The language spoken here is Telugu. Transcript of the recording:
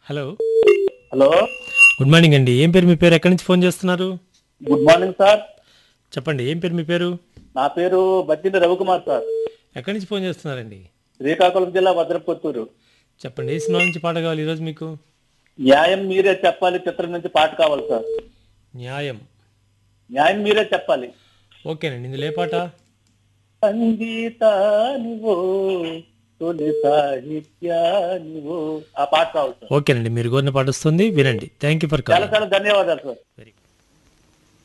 హలో హలో గుడ్ మార్నింగ్ అండి ఏం పేరు మీ పేరు ఎక్కడి నుంచి ఫోన్ చేస్తున్నారు గుడ్ మార్నింగ్ సార్ చెప్పండి ఏం పేరు మీ పేరు నా పేరు బత్తిన రవికుమార్ సార్ ఎక్కడి నుంచి ఫోన్ చేస్తున్నారండి శ్రీకాకుళం జిల్లా భద్రపుత్తూరు చెప్పండి ఏ సినిమా నుంచి పాట కావాలి ఈరోజు మీకు న్యాయం మీరే చెప్పాలి చిత్రం నుంచి పాట కావాలి సార్ న్యాయం న్యాయం మీరే చెప్పాలి ఓకేనండి ఇందులో ఏ పాట సంగీతానివో తొలి సాహిత్యానివో ఆ పాట కావాలి సార్ ఓకేనండి మీరు కోరిన పాట వస్తుంది వినండి థ్యాంక్ యూ ఫర్ చాలా కాల్ చాలా ధన్యవాదాలు సార్ వెరీ